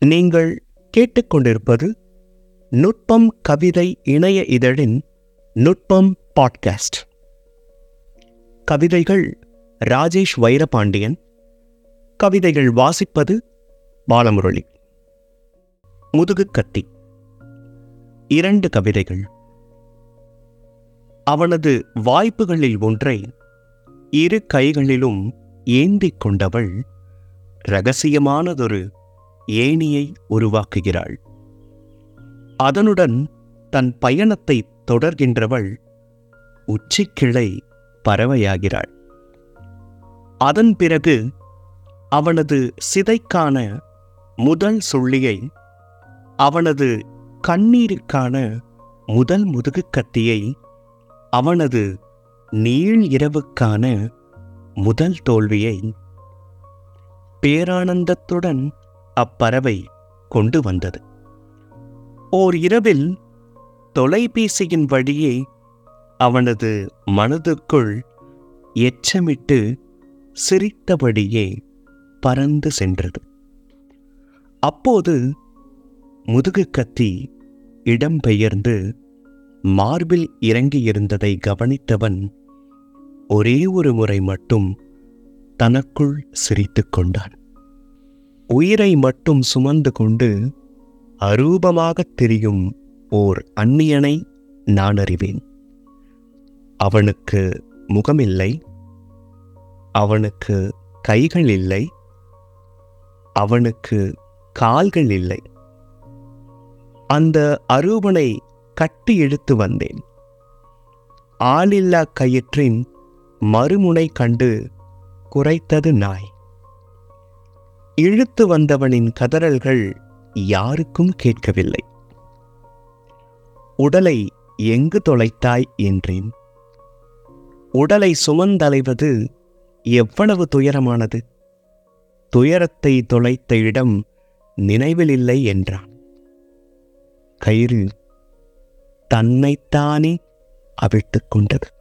நீங்கள் கேட்டுக்கொண்டிருப்பது நுட்பம் கவிதை இணைய இதழின் நுட்பம் பாட்காஸ்ட் கவிதைகள் ராஜேஷ் வைரபாண்டியன் கவிதைகள் வாசிப்பது பாலமுரளி முதுகு கத்தி இரண்டு கவிதைகள் அவனது வாய்ப்புகளில் ஒன்றை இரு கைகளிலும் ஏந்திக் கொண்டவள் ரகசியமானதொரு ஏணியை உருவாக்குகிறாள் அதனுடன் தன் பயணத்தை தொடர்கின்றவள் உச்சிக்கிளை பறவையாகிறாள் அதன் பிறகு அவனது சிதைக்கான முதல் சொல்லியை அவனது கண்ணீருக்கான முதல் முதுகு கத்தியை அவனது நீள் இரவுக்கான முதல் தோல்வியை பேரானந்தத்துடன் அப்பறவை கொண்டு வந்தது ஓர் இரவில் தொலைபேசியின் வழியே அவனது மனதுக்குள் எச்சமிட்டு சிரித்தபடியே பறந்து சென்றது அப்போது முதுகு கத்தி இடம்பெயர்ந்து மார்பில் இறங்கியிருந்ததை கவனித்தவன் ஒரே ஒரு முறை மட்டும் தனக்குள் சிரித்துக் கொண்டான் உயிரை மட்டும் சுமந்து கொண்டு அரூபமாகத் தெரியும் ஓர் அந்நியனை நான் அறிவேன் அவனுக்கு முகமில்லை அவனுக்கு கைகள் இல்லை அவனுக்கு கால்கள் இல்லை அந்த அரூபனை கட்டி இழுத்து வந்தேன் ஆளில்லா கயிற்றின் மறுமுனை கண்டு குறைத்தது நாய் இழுத்து வந்தவனின் கதறல்கள் யாருக்கும் கேட்கவில்லை உடலை எங்கு தொலைத்தாய் என்றேன் உடலை சுமந்தலைவது எவ்வளவு துயரமானது துயரத்தை தொலைத்த இடம் நினைவில் இல்லை என்றான் கயிறு தன்னைத்தானே அவிழ்த்துக் கொண்டது